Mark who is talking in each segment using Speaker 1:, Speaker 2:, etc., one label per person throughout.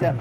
Speaker 1: ఇచ్చాను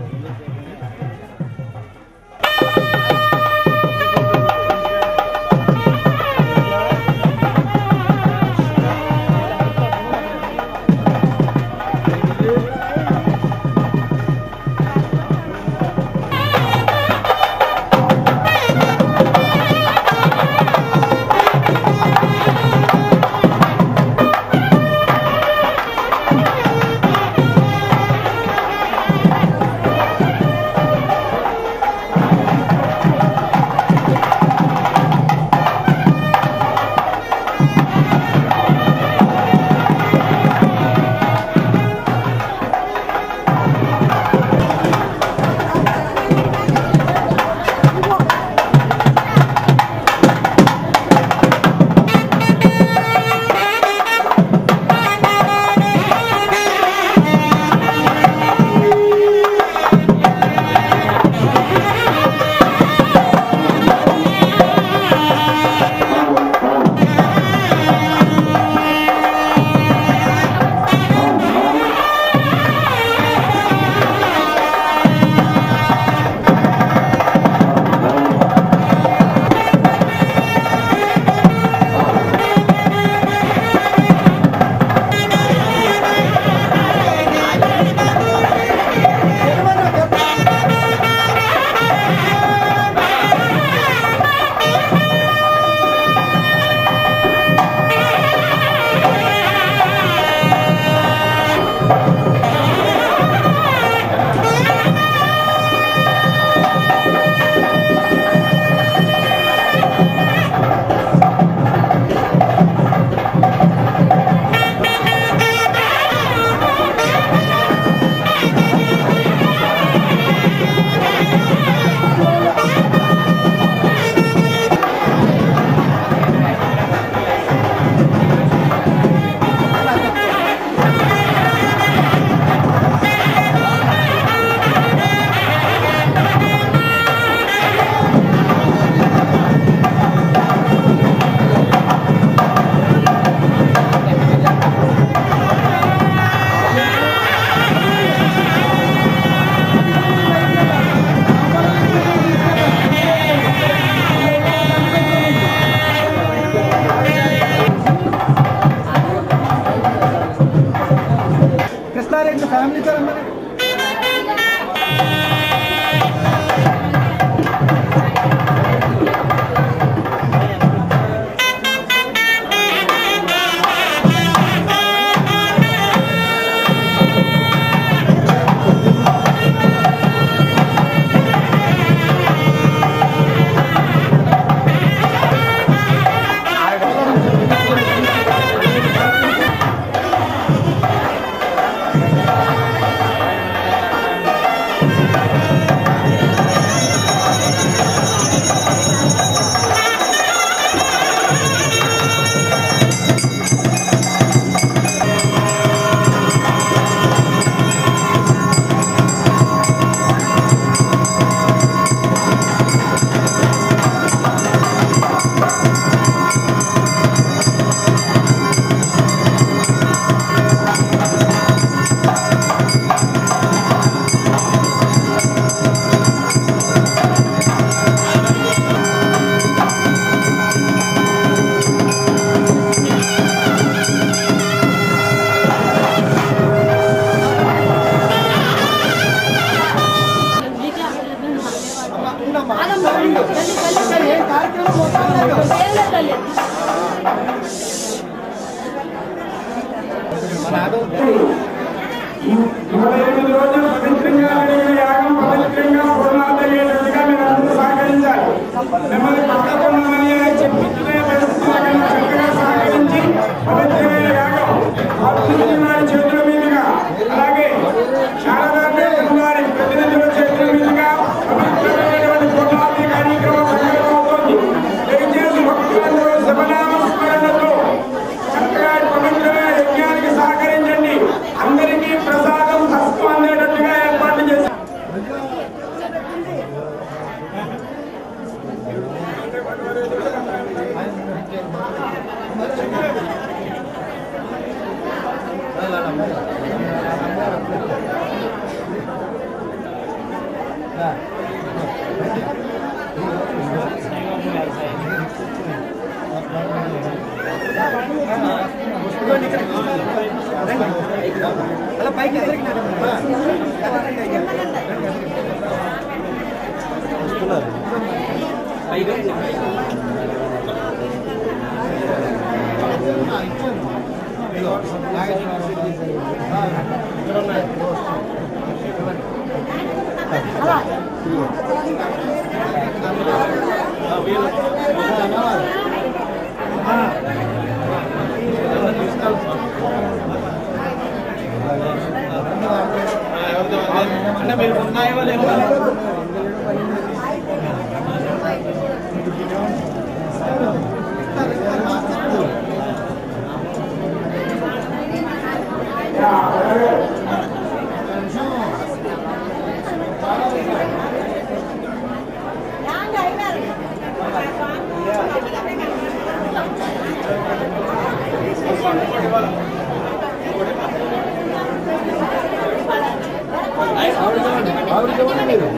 Speaker 1: కృష్ణారెడ్డి ఫ్యామిలీతో రమ్మని ఏం కార్యక్రమం మొత్తం లేదు. మన ఆటో
Speaker 2: నలభై ఎనిమిది రోజులు పవిత్రంగా జరిగే యాగం పవిత్రంగా పూర్ణార్థమయ్యేటట్టుగా మీరు అందరూ సహకరించాలి మిమ్మల్ని పట్టకున్నామని చెప్పించుకునే పరిస్థితులను చక్కగా సహకరించి పవిత్రమైన యాగం అభివృద్ధి వారి చేతుల మీదుగా అలాగే శారదాపేట వారి ప్రతినిధుల చేతుల మీదుగా పవిత్రమైనటువంటి పూర్ణార్థి కార్యక్రమం సఫలమవుతోంది దయచేసి భక్తులందరూ శివనామ స్మరణతో చక్కగా పవిత్రమైన యజ్ఞానికి సహకరించండి అందరికీ ప్రసాదం హస్తం అందేటట్టుగా ఏర్పాటు చేశారు
Speaker 1: అలా పైకి
Speaker 3: అంటే మీరు ఉన్నాయో లేవో
Speaker 1: ఆవిడ చూడండి మీరు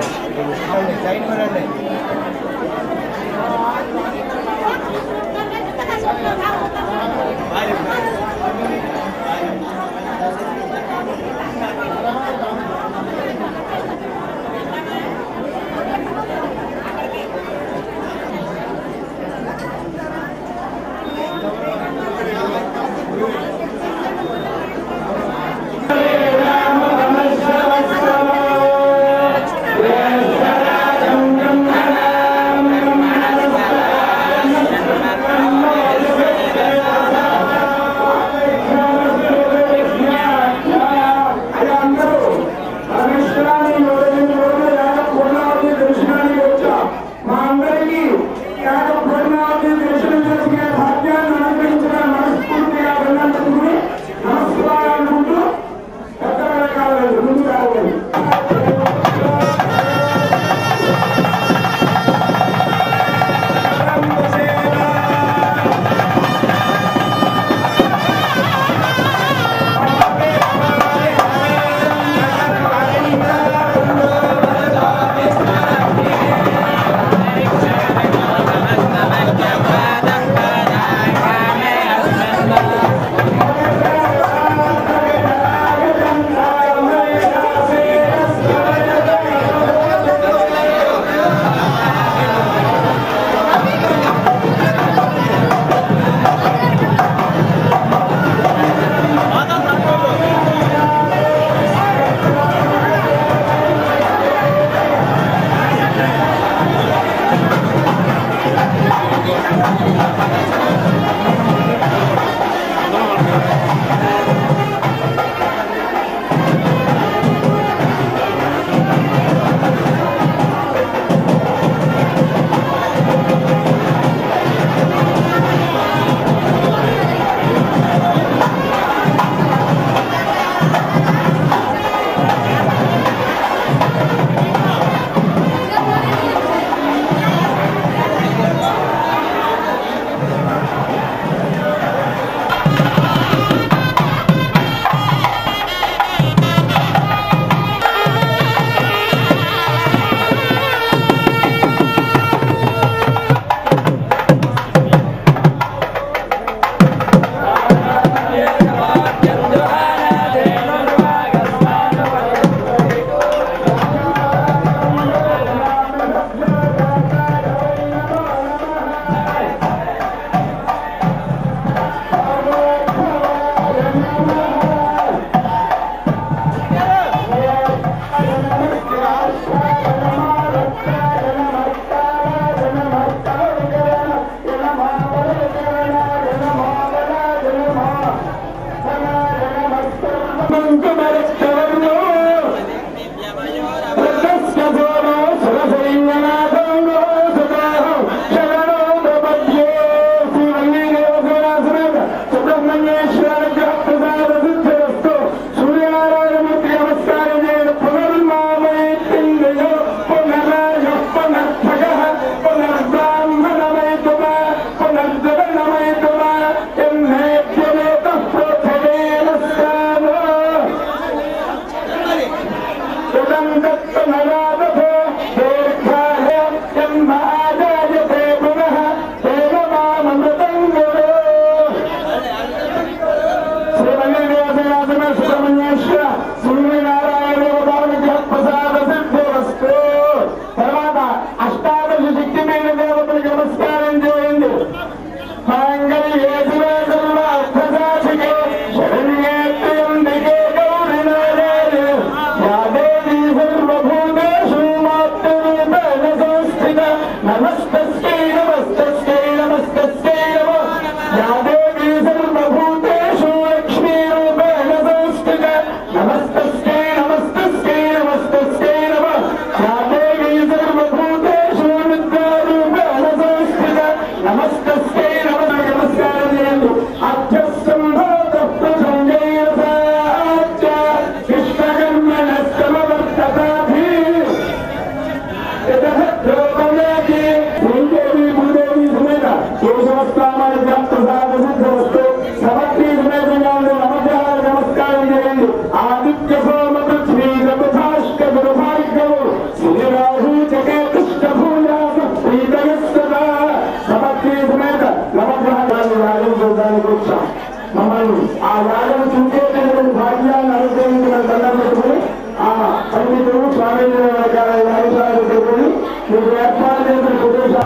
Speaker 2: ఆ యాగం చూసేటటువంటి భాగ్యాన్ని అనుగ్రహించిన దండం పెట్టుకుని ఆ పండితుడు స్వామి యాగశాలను పెట్టుకుని మీకు ఏర్పాటు చేసిన ప్రదేశ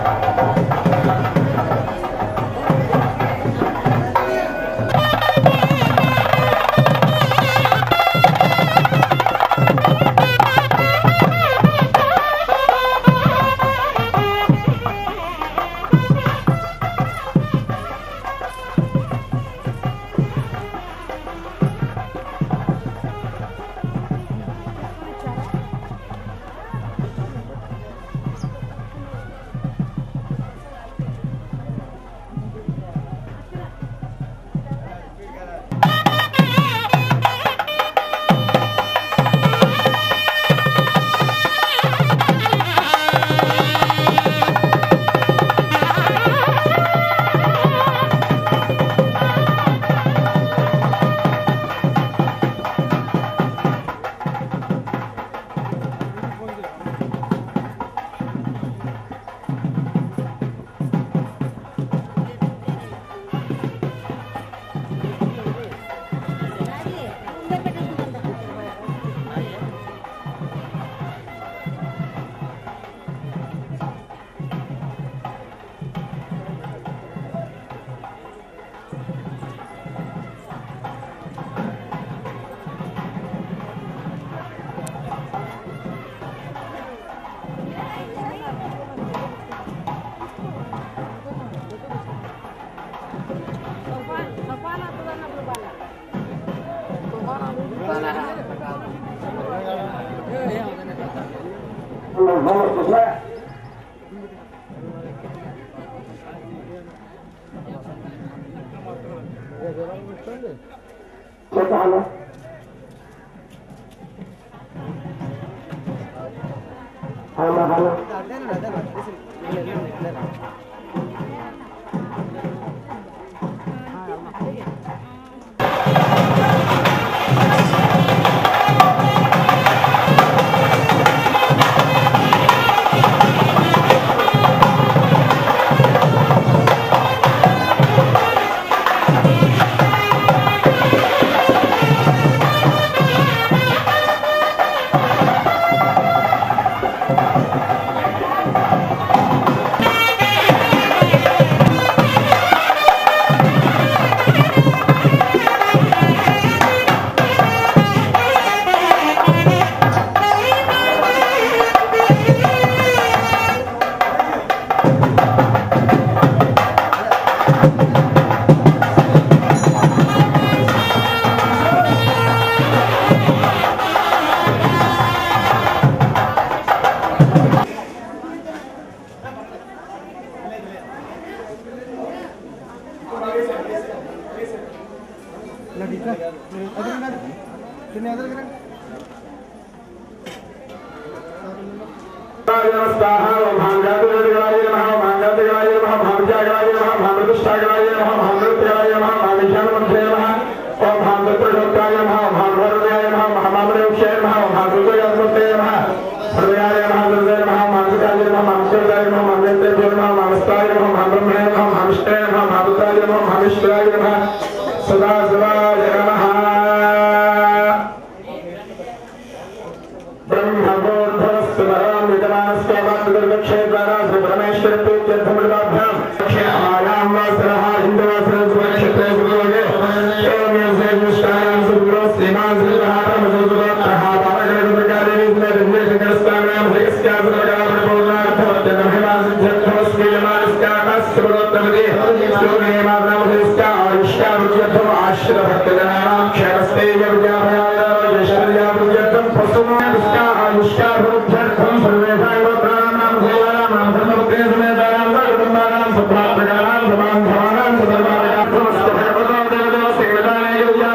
Speaker 2: చెప్పాలి హలో హలో సదా శివాయ నమః ब्रह्मबोधस्तु वरां विद्यमानस्त्वमान्तर्गक्षेद्वारा श्रीपरमेश्वरप्रीत्यर्थमृताभ्यां क्षयमायां वासरः हिन्दवासरं सुरक्षिते सुलोके एवमेव सेविष्टायां सुगुरो श्रीमान् श्रीमहात्मसुगोत्रः पारगणप्रकारेण रञ्जशकरस्तानां हयस्यासुरगामपूर्णार्थमत्यमहिमासिद्ध्यर्थमस्मीयमानस्याकाश्चरोत्तमदे श्लोके मातनामधेस्या आयुष्यावृत्यर्थम् आश्रितभक्तजनानां क्षणस्तेयविद्याभयायशर्यावृत्यर्थं पशुमानुष्यायुष्याभिवृद्ध्यर्थं सर्वेषां गोत्राणां देवानां धर्मवृत्ते समेतानां सर्वकुटुम्बानां सप्राप्तकानां समान्धवानां सदर्मादयार्थमस्तु भगवतो देवदेवस्य वेदाने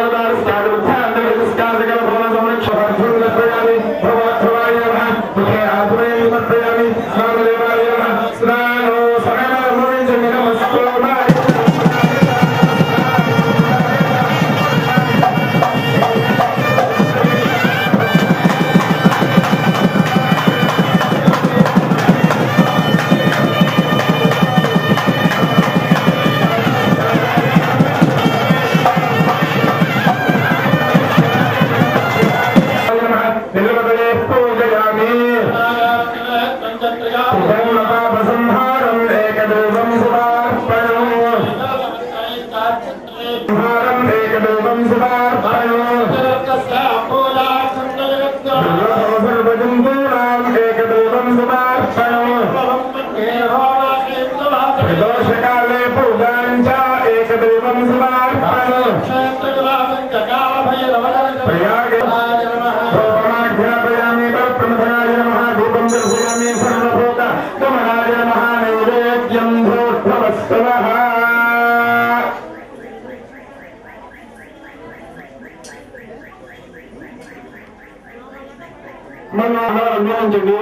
Speaker 2: योग्यावतारस्तादुत्थान्तरिकस्कादिकलभवनसंरक्षणं भगवत्भवाय नमः मुखे आत्मने समर्पयामि स्वामदेवाय नमः स्नानो सकलमोहितमिनमस्कोमाय
Speaker 3: శ్రీ
Speaker 2: సహకరించండి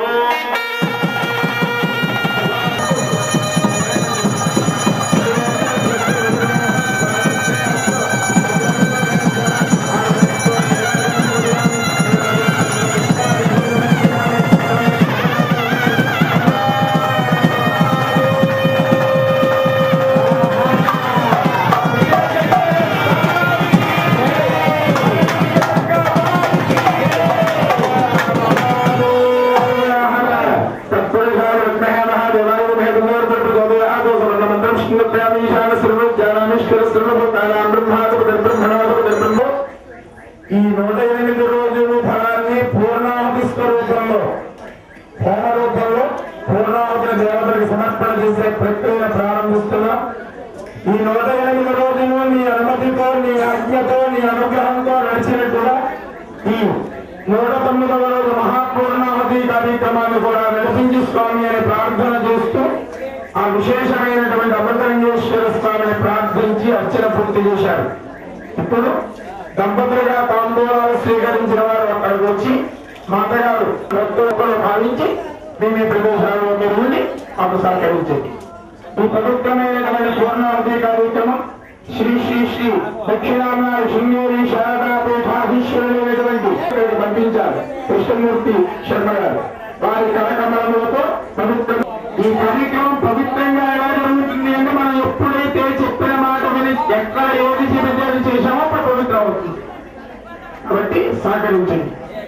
Speaker 2: ఈ నూట ఎనిమిది రోజులు ఫలాన్ని పూర్ణాహుతి స్వరూపంలో హోమ రూపంలో పూర్ణాహుతి దేవతలకు సమర్పణ చేసే ప్రక్రియ ప్రారంభిస్తున్నాం ఈ నూట ఎనిమిది రోజులు నీ అనుమతితో నీ ఆజ్ఞతో నీ అనుగ్రహంతో నడిచినట్టుగా ఈ నూట తొమ్మిదవ రోజు మహాపూర్ణావతి కార్యక్రమాన్ని కూడా నడిపించి స్వామి అని ప్రార్థన చేస్తూ ఆ విశేషమైనటువంటి అమృతలింగేశ్వర స్వామిని ప్రార్థించి అర్చన పూర్తి చేశారు ఇప్పుడు దంపతులుగా తాంబూలాలు స్వీకరించిన వారు అక్కడికి వచ్చి మాతగారు భక్తులు భావించి మీ మీ ప్రదేశాల్లో మీరు ఉండి మాకు సహకరించండి ఈ పవిత్రమైనటువంటి పూర్ణావతి కార్యక్రమం శ్రీ శ్రీ శ్రీ దక్షిణామనాడు శృంగేరి శారదా పీఠాధీశ్వరులైనటువంటి ఇక్కడికి పంపించారు కృష్ణమూర్తి శర్మ గారు వారి కరకమలములతో పవిత్ర ఈ కార్యక్రమం పవిత్రంగా ఎలా జరుగుతుంది అంటే మనం ఎప్పుడైతే చెప్పిన మాట విని ఎక్కడ ఏది చెప్పేది చేశామో అప్పుడు పవిత్రం అవుతుంది కాబట్టి సహకరించండి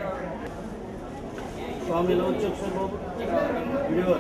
Speaker 1: స్వామిలో వచ్చి ఒకసారి బాబు వీడియో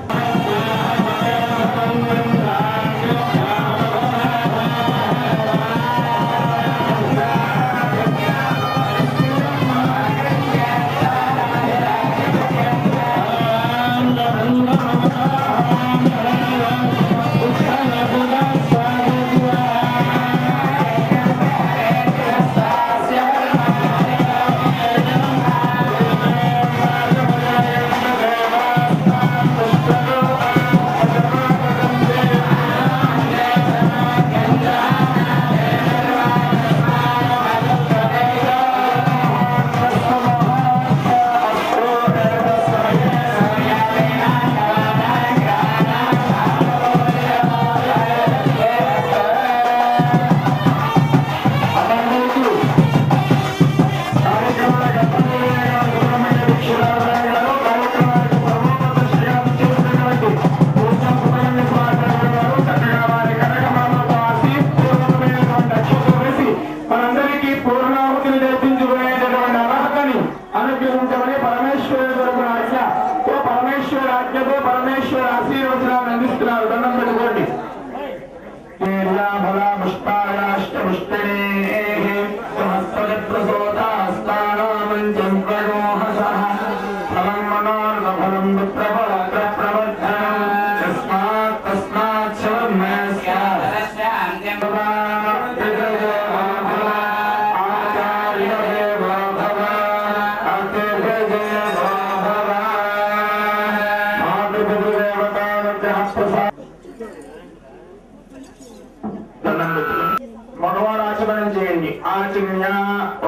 Speaker 2: మనందరికీ పూర్ణాహుతిని జరిపించుకునేటటువంటి అర్హతని అనుగ్రహించమని పరమేశ్వరుడు తరపున ఆజ్ఞ ఓ పరమేశ్వర ఆజ్ఞతో పరమేశ్వర ఆశీర్వచనాన్ని అందిస్తున్నారు దండం పెట్టుకోండి మగవారు ఆచమనం చేయండి ఆచమ్య